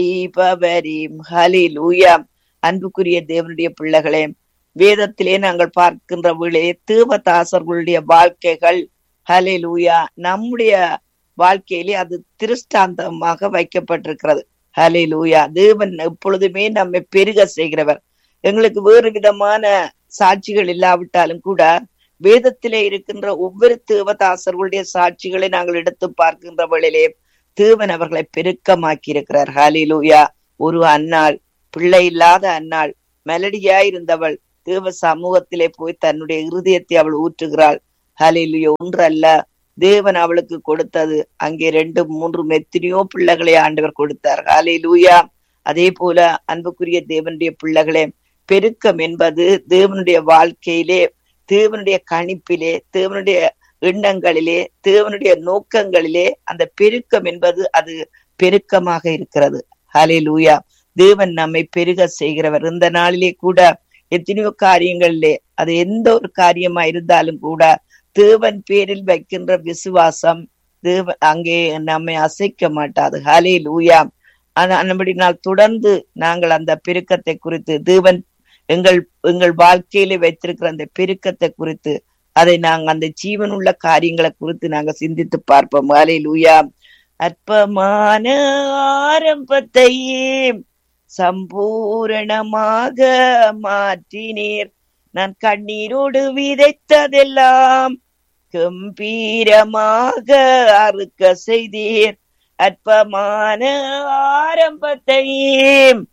செய்பவரீம் ஹலிலூயா அன்புக்குரிய தேவனுடைய பிள்ளைகளே வேதத்திலே நாங்கள் பார்க்கின்ற வேளை தீவதாசர்களுடைய வாழ்க்கைகள் ஹலிலூயா நம்முடைய வாழ்க்கையிலே அது திருஷ்டாந்தமாக வைக்கப்பட்டிருக்கிறது ஹலிலூயா தேவன் எப்பொழுதுமே நம்மை பெருக செய்கிறவர் எங்களுக்கு வேறு விதமான சாட்சிகள் இல்லாவிட்டாலும் கூட வேதத்திலே இருக்கின்ற ஒவ்வொரு தேவதாசர்களுடைய சாட்சிகளை நாங்கள் எடுத்து பார்க்கின்ற வேளையிலே தேவன் அவர்களை பெருக்கமாக்கி இருக்கிறார் ஹாலிலூயா ஒரு அன்னாள் பிள்ளை இல்லாத அன்னாள் மெலடியாய் இருந்தவள் தேவ சமூகத்திலே போய் தன்னுடைய இருதயத்தை அவள் ஊற்றுகிறாள் ஹலிலுயா ஒன்றல்ல தேவன் அவளுக்கு கொடுத்தது அங்கே ரெண்டு மூன்று எத்தனையோ பிள்ளைகளை ஆண்டவர் கொடுத்தார் ஹலிலூயா அதே போல அன்புக்குரிய தேவனுடைய பிள்ளைகளே பெருக்கம் என்பது தேவனுடைய வாழ்க்கையிலே தேவனுடைய கணிப்பிலே தேவனுடைய எண்ணங்களிலே தேவனுடைய நோக்கங்களிலே அந்த பெருக்கம் என்பது அது பெருக்கமாக இருக்கிறது ஹலே லூயா தேவன் நம்மை பெருக செய்கிறவர் இந்த நாளிலே கூட எத்தனையோ காரியங்களிலே அது எந்த ஒரு காரியமா இருந்தாலும் கூட தேவன் பேரில் வைக்கின்ற விசுவாசம் தேவன் அங்கே நம்மை அசைக்க மாட்டாது ஹலே லூயா நம்மடினால் தொடர்ந்து நாங்கள் அந்த பெருக்கத்தை குறித்து தேவன் எங்கள் எங்கள் வாழ்க்கையில வைத்திருக்கிற அந்த பெருக்கத்தை குறித்து அதை நாங்க அந்த ஜீவன் உள்ள காரியங்களை குறித்து நாங்க சிந்தித்து பார்ப்போம் அலை லூயா அற்பமான ஆரம்பத்தையே சம்பூரணமாக மாற்றினீர் நான் கண்ணீரோடு விதைத்ததெல்லாம் கம்பீரமாக அறுக்க செய்தீர் அற்பமான ஆரம்பத்தையே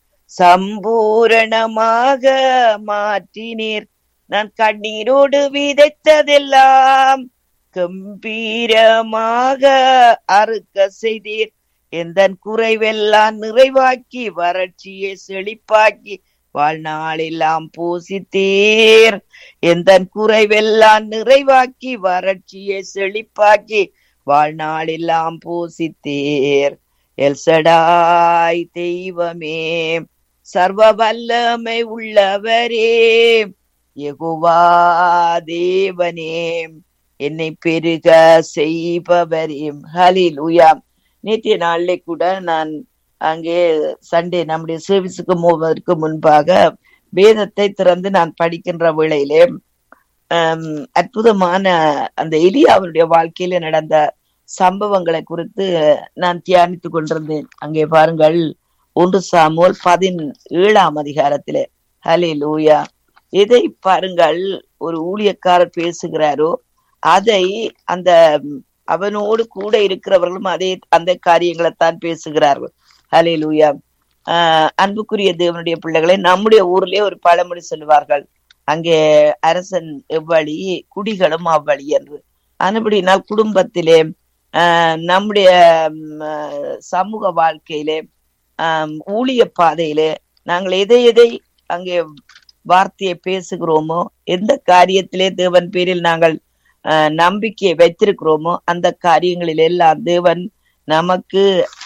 சம்பூரணமாக மாற்றினீர் நான் கண்ணீரோடு விதைத்ததெல்லாம் கம்பீரமாக அறுக்க செய்தீர் எந்த குறைவெல்லாம் நிறைவாக்கி வறட்சியை செழிப்பாக்கி வாழ்நாளெல்லாம் பூசித்தீர் எந்த குறைவெல்லாம் நிறைவாக்கி வறட்சியை செழிப்பாக்கி வாழ்நாளெல்லாம் பூசித்தீர் எல்சடாய் தெய்வமே சர்வ வல்லமை உள்ளவரே யெகோவா தேவனே என்னை பெருக செய்பவரே ஹலில் உயாம் நேற்றைய நாளிலே கூட நான் அங்கே சண்டே நம்முடைய சர்வீஸுக்கு போவதற்கு முன்பாக வேதத்தை திறந்து நான் படிக்கின்ற வேளையிலே அற்புதமான அந்த எலியாவுடைய வாழ்க்கையில நடந்த சம்பவங்களை குறித்து நான் தியானித்துக் கொண்டிருந்தேன் அங்கே பாருங்கள் ஒன்று சாமுவல் பதின் ஏழாம் அதிகாரத்திலே ஹலே லூயா எதை பாருங்கள் ஒரு ஊழியக்காரர் பேசுகிறாரோ அதை அந்த அவனோடு கூட இருக்கிறவர்களும் அதே அந்த காரியங்களை தான் பேசுகிறார்கள் ஹலே லூயா ஆஹ் அன்புக்குரிய தேவனுடைய பிள்ளைகளை நம்முடைய ஊர்லயே ஒரு பழமொழி சொல்லுவார்கள் அங்கே அரசன் எவ்வழி குடிகளும் அவ்வழி என்று அனுபடினால் குடும்பத்திலே ஆஹ் நம்முடைய சமூக வாழ்க்கையிலே ஆஹ் ஊழிய பாதையிலே நாங்கள் எதை எதை அங்கே வார்த்தையை பேசுகிறோமோ எந்த காரியத்திலே தேவன் பேரில் நாங்கள் நம்பிக்கையை வைத்திருக்கிறோமோ அந்த காரியங்களில் எல்லாம் தேவன் நமக்கு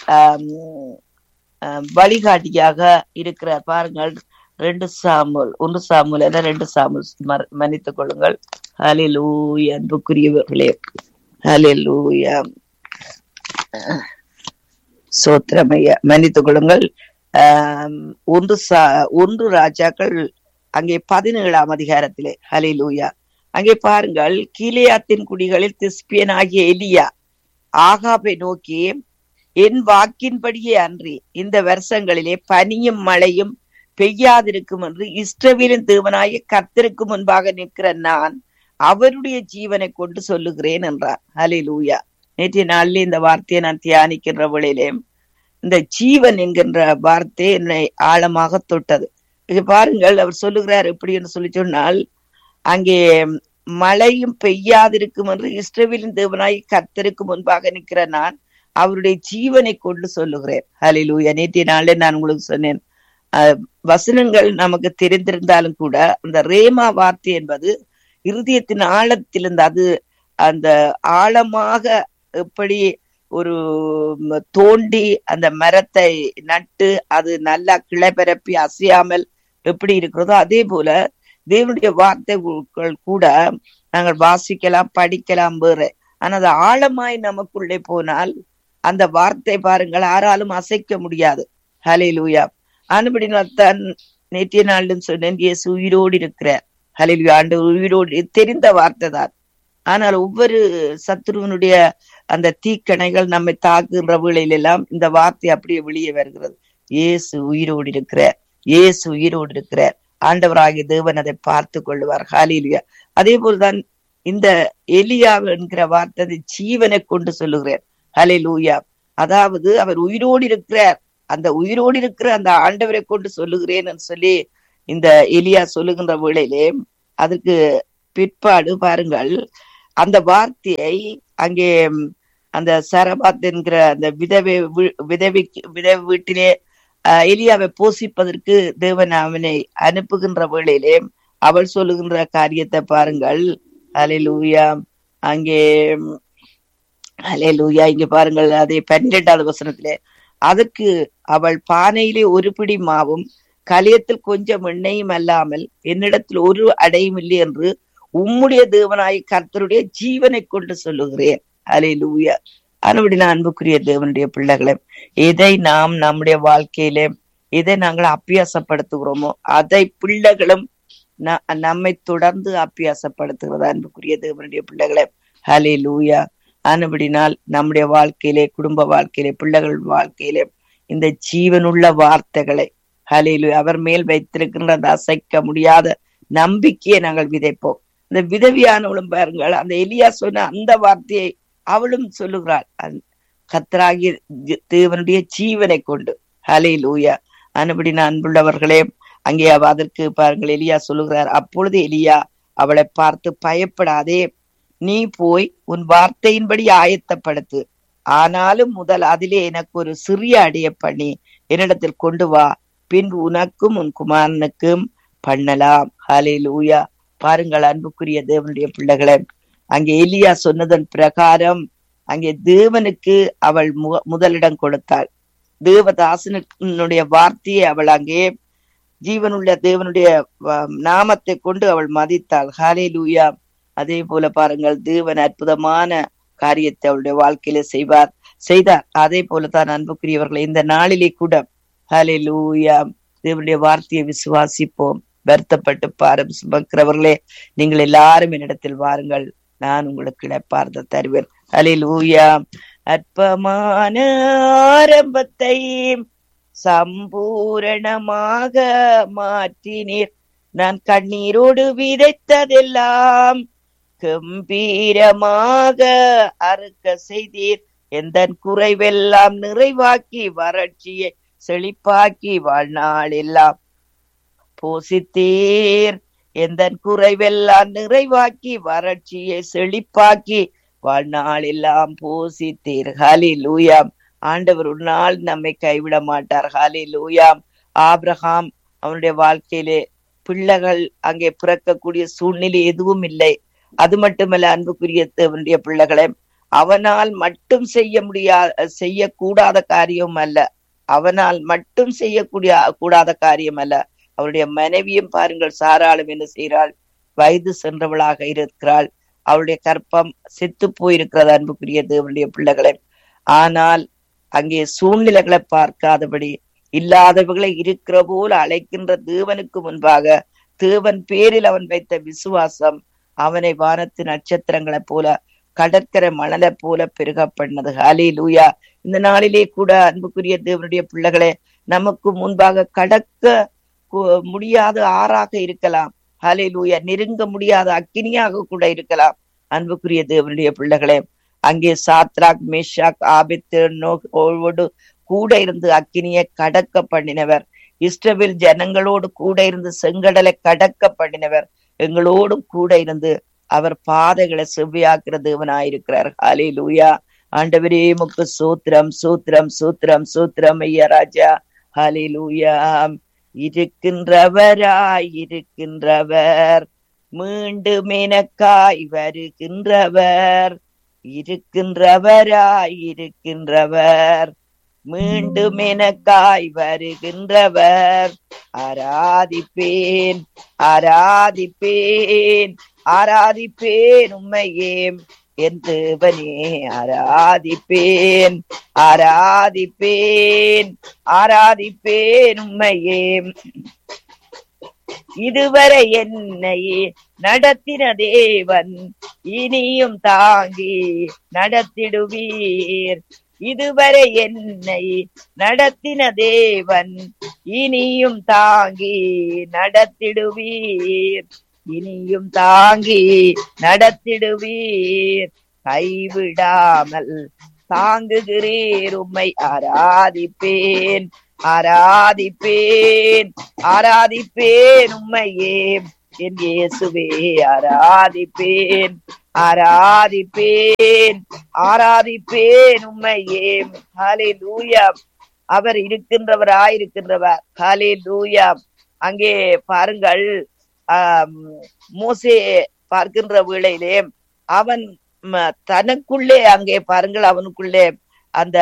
வழிகாட்டியாக இருக்கிறார் பாருங்கள் ரெண்டு சாமுல் ஒன்று சாமுல் என ரெண்டு சாமுல் மன்னித்துக் கொள்ளுங்கள் ஹலிலூய் அன்புக்குரியவர்களே ஹலிலூயா சோத்திரமையா மன்னித்துக் கொள்ளுங்கள் ஒன்று சா ஒன்று ராஜாக்கள் அங்கே பதினேழாம் அதிகாரத்திலே ஹலிலூயா அங்கே பாருங்கள் கீலேயாத்தின் குடிகளில் திஸ்பியன் ஆகிய எலியா ஆகாபை நோக்கி என் வாக்கின்படியே அன்றி இந்த வருஷங்களிலே பனியும் மழையும் பெய்யாதிருக்கும் என்று இஸ்ரவேலின் தேவனாய கர்த்தருக்கு முன்பாக நிற்கிற நான் அவருடைய ஜீவனை கொண்டு சொல்லுகிறேன் என்றார் ஹலே லூயா நேற்றைய நாளில் இந்த வார்த்தையை நான் தியானிக்கின்ற வேளையிலே இந்த ஜீவன் என்கின்ற வார்த்தை என்னை ஆழமாக தொட்டது இது பாருங்கள் அவர் சொல்லுகிறார் எப்படி என்று சொல்லி சொன்னால் அங்கே மழையும் பெய்யாதிருக்கும் என்று இஸ்ரவேலின் தேவனாய் கர்த்தருக்கு முன்பாக நிற்கிற நான் அவருடைய ஜீவனை கொண்டு சொல்லுகிறேன் ஹலிலூயா நேற்றைய நாளே நான் உங்களுக்கு சொன்னேன் வசனங்கள் நமக்கு தெரிந்திருந்தாலும் கூட அந்த ரேமா வார்த்தை என்பது இருதயத்தின் ஆழத்திலிருந்து அது அந்த ஆழமாக எப்படி ஒரு தோண்டி அந்த மரத்தை நட்டு அது நல்லா கிளை பரப்பி அசையாமல் எப்படி இருக்கிறதோ அதே போல தேவனுடைய வார்த்தைகள் கூட நாங்கள் வாசிக்கலாம் படிக்கலாம் வேறு ஆனா அது ஆழமாய் நமக்குள்ளே போனால் அந்த வார்த்தை பாருங்கள் யாராலும் அசைக்க முடியாது ஹலே லூயா ஆனபடினால் தான் நேற்றைய நாளிலும் சொன்னேன் இயேசு உயிரோடு இருக்கிறார் ஹலே லூயா ஆண்டு உயிரோடு தெரிந்த வார்த்தை தான் ஆனால் ஒவ்வொரு சத்துருவனுடைய அந்த தீக்கணைகள் நம்மை தாக்குகின்ற வேளையில எல்லாம் இந்த வார்த்தை அப்படியே வெளியே வருகிறது இயேசு உயிரோடு இருக்கிறார் இயேசு உயிரோடு இருக்கிறார் ஆண்டவராகிய தேவன் அதை பார்த்து கொள்வார் ஹாலிலுயா அதே போல்தான் இந்த எலியா என்கிற வார்த்தை ஜீவனை கொண்டு சொல்லுகிறார் ஹலே லூயா அதாவது அவர் உயிரோடு இருக்கிறார் அந்த உயிரோடு இருக்கிற அந்த ஆண்டவரை கொண்டு சொல்லுகிறேன் சொல்லி இந்த எலியா சொல்லுகின்ற வேளையிலே அதுக்கு பிற்பாடு பாருங்கள் அந்த வார்த்தையை அங்கே அந்த சரபாத் என்கிற அந்த விதவை விதவி விதவை வீட்டிலே எலியாவை போஷிப்பதற்கு தேவன் அவனை அனுப்புகின்ற வேளையிலே அவள் சொல்லுகின்ற காரியத்தை பாருங்கள் அலையலூயா அங்கே அலையலூயா இங்க பாருங்கள் அதே பன்னிரெண்டாவது வசனத்திலே அதற்கு அவள் பானையிலே ஒரு பிடி மாவும் கலியத்தில் கொஞ்சம் எண்ணெயும் அல்லாமல் என்னிடத்தில் ஒரு அடையும் இல்லை என்று உம்முடைய தேவனாய் கர்த்தருடைய ஜீவனை கொண்டு சொல்லுகிறேன் அலே லூயா அதுபடி அன்புக்குரிய தேவனுடைய பிள்ளைகளை எதை நாம் நம்முடைய வாழ்க்கையில எதை நாங்கள் அப்பியாசப்படுத்துகிறோமோ அதை பிள்ளைகளும் நம்மை தொடர்ந்து அப்பியாசப்படுத்துகிறது அன்புக்குரிய தேவனுடைய பிள்ளைகளை ஹலே லூயா ஆனபடினால் நம்முடைய வாழ்க்கையிலே குடும்ப வாழ்க்கையிலே பிள்ளைகள் வாழ்க்கையிலே இந்த ஜீவனுள்ள வார்த்தைகளை ஹலேலு அவர் மேல் வைத்திருக்கின்ற அந்த அசைக்க முடியாத நம்பிக்கையை நாங்கள் விதைப்போம் இந்த விதவியானவளும் பாருங்கள் அந்த எலியா சொன்ன அந்த வார்த்தையை அவளும் சொல்லுகிறாள் கத்தராகிய தேவனுடைய ஜீவனை கொண்டு ஹலே லூயா அனுபடி அன்புள்ளவர்களே அங்கே அதற்கு பாருங்கள் எலியா சொல்லுகிறார் அப்பொழுது எலியா அவளை பார்த்து பயப்படாதே நீ போய் உன் வார்த்தையின்படி ஆயத்தப்படுத்து ஆனாலும் முதல் அதிலே எனக்கு ஒரு சிறிய அடைய பண்ணி என்னிடத்தில் கொண்டு வா பின்பு உனக்கும் உன் குமாரனுக்கும் பண்ணலாம் ஹலே லூயா பாருங்கள் அன்புக்குரிய தேவனுடைய பிள்ளைகளை அங்கே எலியா சொன்னதன் பிரகாரம் அங்கே தேவனுக்கு அவள் முதலிடம் கொடுத்தாள் தேவதாசனுடைய வார்த்தையை அவள் அங்கே ஜீவனுள்ள தேவனுடைய நாமத்தை கொண்டு அவள் மதித்தாள் ஹாலே லூயா அதே போல பாருங்கள் தேவன் அற்புதமான காரியத்தை அவளுடைய வாழ்க்கையில செய்வார் செய்தார் அதே போலதான் அன்புக்குரியவர்களை இந்த நாளிலே கூட ஹலே லூயா தேவனுடைய வார்த்தையை விசுவாசிப்போம் வருத்தப்பட்டு பாரம் சுமக்கிறவர்களே நீங்கள் எல்லாரும் என்னிடத்தில் வாருங்கள் நான் உங்களுக்கு இழப்பார்த்த தருவேன் ஹலே லூயா அற்பமான ஆரம்பத்தை சம்பூரணமாக மாற்றினீர் நான் கண்ணீரோடு விதைத்ததெல்லாம் கம்பீரமாக அறுக்க செய்தீர் எந்த குறைவெல்லாம் நிறைவாக்கி வறட்சியை செழிப்பாக்கி வாழ்நாள் எல்லாம் போசித்தீர் எந்த குறைவெல்லாம் நிறைவாக்கி வறட்சியை செழிப்பாக்கி வாழ்நாள் எல்லாம் போசித்தீர் ஹலி லூயாம் ஆண்டவர் ஒரு நாள் நம்மை கைவிட மாட்டார் ஹாலே லூயாம் ஆப்ரஹாம் அவனுடைய வாழ்க்கையிலே பிள்ளைகள் அங்கே பிறக்கக்கூடிய சூழ்நிலை எதுவும் இல்லை அது மட்டுமல்ல அன்புக்குரிய தேவனுடைய பிள்ளைகளை அவனால் மட்டும் செய்ய முடியாத செய்யக்கூடாத காரியம் அல்ல அவனால் மட்டும் செய்யக்கூடிய கூடாத காரியம் அல்ல அவருடைய மனைவியும் பாருங்கள் சாராளும் என்ன செய்கிறாள் வயது சென்றவளாக இருக்கிறாள் அவளுடைய கற்பம் செத்து போயிருக்கிறது அன்புக்குரிய தேவனுடைய பிள்ளைகளை ஆனால் அங்கே சூழ்நிலைகளை பார்க்காதபடி இல்லாதவர்களை இருக்கிற போல அழைக்கின்ற தேவனுக்கு முன்பாக தேவன் பேரில் அவன் வைத்த விசுவாசம் அவனை வானத்து நட்சத்திரங்களைப் போல கடற்கரை மணலை போல பெருக பண்ணது ஹாலே லூயா இந்த நாளிலே கூட அன்புக்குரிய தேவனுடைய பிள்ளைகளே நமக்கு முன்பாக கடக்க முடியாத ஆறாக இருக்கலாம் ஹாலே லூயா நெருங்க முடியாத அக்கினியாக கூட இருக்கலாம் அன்புக்குரிய தேவனுடைய பிள்ளைகளே அங்கே சாத்ராக் மேஷாக் ஆபித்து கூட இருந்து அக்கினியை கடக்க பண்ணினவர் இஸ்ரவேல் ஜனங்களோடு கூட இருந்து செங்கடலை கடக்க பண்ணினவர் எங்களோடும் கூட இருந்து அவர் பாதைகளை செவ்வியாக்குற தேவனாயிருக்கிறார் ஹாலே லூயா ஆண்டவரே முக்கு சூத்திரம் சூத்திரம் சூத்திரம் சூத்திரம் ஐயா ராஜா ஹாலே லூயா இருக்கின்றவராய் இருக்கின்றவர் மீண்டும் எனக்காய் வருகின்றவர் இருக்கின்றவராய் இருக்கின்றவர் மீண்டும் எனக்காய் வருகின்றவர் ஆராதிப்பேன் ஆராதிப்பேன் ஆராதிப்பேன் உண்மையே என் தேவனே ஆராதிப்பேன் ஆராதிப்பேன் ஆராதிப்பேன் உம்மையே இதுவரை என்னை நடத்தின தேவன் இனியும் தாங்கி நடத்திடுவீர் இதுவரை என்னை நடத்தின தேவன் இனியும் தாங்கி நடத்திடுவீர் இனியும் தாங்கி நடத்திடுவீர் கைவிடாமல் தாங்குகிறீர் உம்மை ஆராதிப்பேன் ஆராதிப்பேன் ஆராதிப்பேன் உம்மையே என் இயேசுவே ஆராதிப்பேன் ஆராதிப்பேன் ஆராதிப்பேன் உம்மையே ஹலே லூயா அவர் இருக்கின்றவராயிருக்கின்றவர் ஹலே லூயா அங்கே பாருங்கள் ஆம், மோசே பார்க்கின்ற வேளையிலே அவன் ம, தனக்குள்ளே அங்கே பாருங்கள் அவனுக்குள்ளே அந்த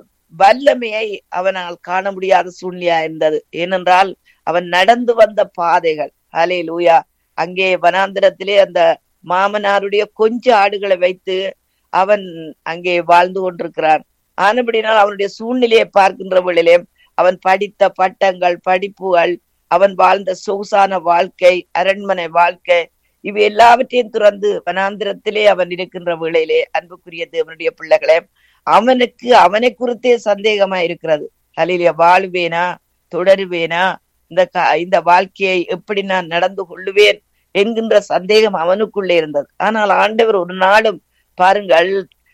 வல்லமையை அவனால் காண முடியாத சூழ்நிலையா இருந்தது ஏனென்றால் அவன் நடந்து வந்த பாதைகள் ஹலே லூயா அங்கே வனாந்திரத்திலே அந்த மாமனாருடைய கொஞ்ச ஆடுகளை வைத்து அவன் அங்கே வாழ்ந்து கொண்டிருக்கிறான் ஆனபடினால் அவனுடைய சூழ்நிலையை பார்க்கின்ற வேளையிலே அவன் படித்த பட்டங்கள் படிப்புகள் அவன் வாழ்ந்த சொகுசான வாழ்க்கை அரண்மனை வாழ்க்கை இவை எல்லாவற்றையும் துறந்து வனாந்திரத்திலே அவன் இருக்கின்ற வேளையிலே அன்புக்குரிய தேவனுடைய பிள்ளைகளே அவனுக்கு அவனை குறித்தே சந்தேகமா இருக்கிறது ஹலிலிய வாழ்வேனா தொடருவேனா இந்த க- இந்த வாழ்க்கையை எப்படி நான் நடந்து கொள்ளுவேன் என்கின்ற சந்தேகம் அவனுக்குள்ளே இருந்தது ஆனால் ஆண்டவர் ஒரு நாளும் பாருங்கள்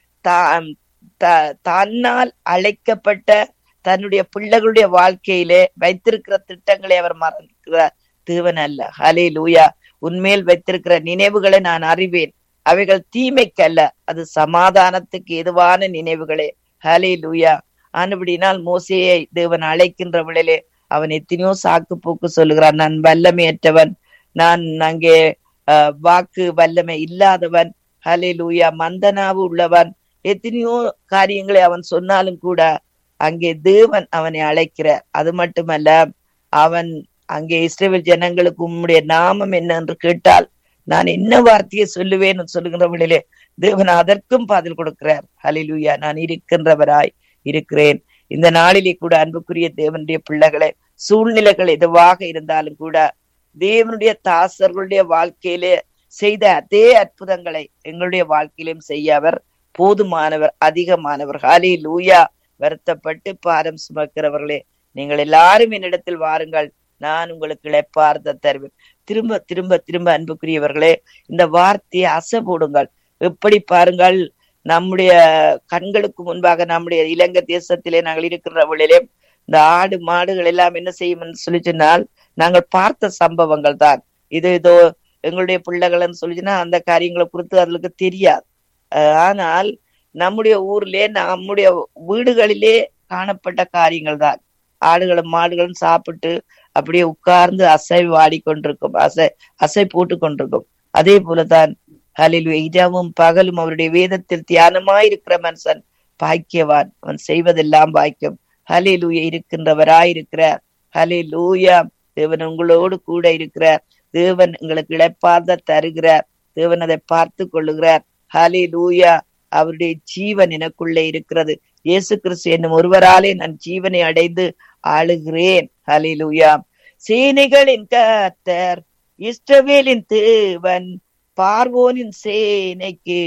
தான் த- தன்னால் அழைக்கப்பட்ட தன்னுடைய பிள்ளைகளுடைய வாழ்க்கையிலே வைத்திருக்கிற திட்டங்களை அவர் மறக்கிற தேவன் அல்ல ஹலே லூயா உன்மேல் வைத்திருக்கிற நினைவுகளை நான் அறிவேன் அவைகள் தீமைக்கல்ல அது சமாதானத்துக்கு எதுவான நினைவுகளே ஹலே லூயா ஆனபடினால் மோசையை தேவன் அழைக்கின்ற விளையிலே அவன் எத்தனையோ சாக்கு போக்கு சொல்லுகிறான் நான் வல்லமையற்றவன் நான் அங்கே அஹ், வாக்கு வல்லமை இல்லாதவன் ஹலே லூயா மந்தனாவு உள்ளவன் எத்தனையோ காரியங்களை அவன் சொன்னாலும் கூட அங்கே தேவன் அவனை அழைக்கிறார் அது மட்டுமல்ல அவன் அங்கே இஸ்ரேல் ஜனங்களுக்கு உம்முடைய நாமம் என்ன என்று கேட்டால் நான் என்ன வார்த்தையை சொல்லுவேன் சொல்லுகிறவளிலே தேவன் அதற்கும் பதில் கொடுக்கிறார் ஹலிலூயா நான் இருக்கின்றவராய் இருக்கிறேன் இந்த நாளிலே கூட அன்புக்குரிய தேவனுடைய பிள்ளைகளை சூழ்நிலைகள் எதுவாக இருந்தாலும் கூட தேவனுடைய தாசர்களுடைய வாழ்க்கையிலே செய்த அதே அற்புதங்களை எங்களுடைய வாழ்க்கையிலும் செய்ய அவர் போதுமானவர் அதிகமானவர் ஹாலே லூயா வருத்தப்பட்டு பாரம் சுமக்கிறவர்களே நீங்கள் எல்லாரும் என்னிடத்தில் வாருங்கள் நான் உங்களுக்கு இழைப்பார்த்த தருவேன் திரும்ப திரும்ப திரும்ப அன்புக்குரியவர்களே இந்த வார்த்தையை அசை போடுங்கள் எப்படி பாருங்கள் நம்முடைய கண்களுக்கு முன்பாக நம்முடைய இலங்கை தேசத்திலே நாங்கள் இருக்கிற வழியிலே இந்த ஆடு மாடுகள் எல்லாம் என்ன செய்யும் என்று சொல்லி சொன்னால் நாங்கள் பார்த்த சம்பவங்கள் தான் இது இதோ எங்களுடைய பிள்ளைகள்னு சொல்லிச்சுன்னா அந்த காரியங்களை குறித்து அதுக்கு தெரியாது அஹ் ஆனால் நம்முடைய ஊர்லயே நம்முடைய வீடுகளிலே காணப்பட்ட காரியங்கள் தான் ஆடுகளும் மாடுகளும் சாப்பிட்டு அப்படியே உட்கார்ந்து அசை வாடி கொண்டிருக்கும் அசை அசை போட்டு கொண்டிருக்கும் அதே போலதான் ஹலில் இரவும் பகலும் அவருடைய வேதத்தில் தியானமாயிருக்கிற மனுஷன் பாக்கியவான் அவன் செய்வதெல்லாம் பாக்கியம் ஹலே லூயா இருக்கின்றவராயிருக்கிறார் ஹலே லூயா தேவன் உங்களோடு கூட இருக்கிறார் தேவன் உங்களுக்கு இழைப்பார்ந்த தருகிறார் தேவன் அதை பார்த்து கொள்ளுகிறார் ஹலே லூயா அவருடைய ஜீவன் எனக்குள்ளே இருக்கிறது இயேசு கிறிஸ்து என்னும் ஒருவராலே நான் ஜீவனை அடைந்து ஆளுகிறேன் ஹலே லூயா சேனைகளின் கர்த்தர் இஸ்ரவேலின் தேவன் பார்வோனின் சேனைக்கு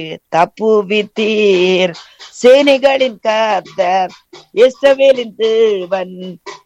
தப்புவித்தீர் சேனைகளின் கர்த்தர் இஸ்ரவேலின் தேவன்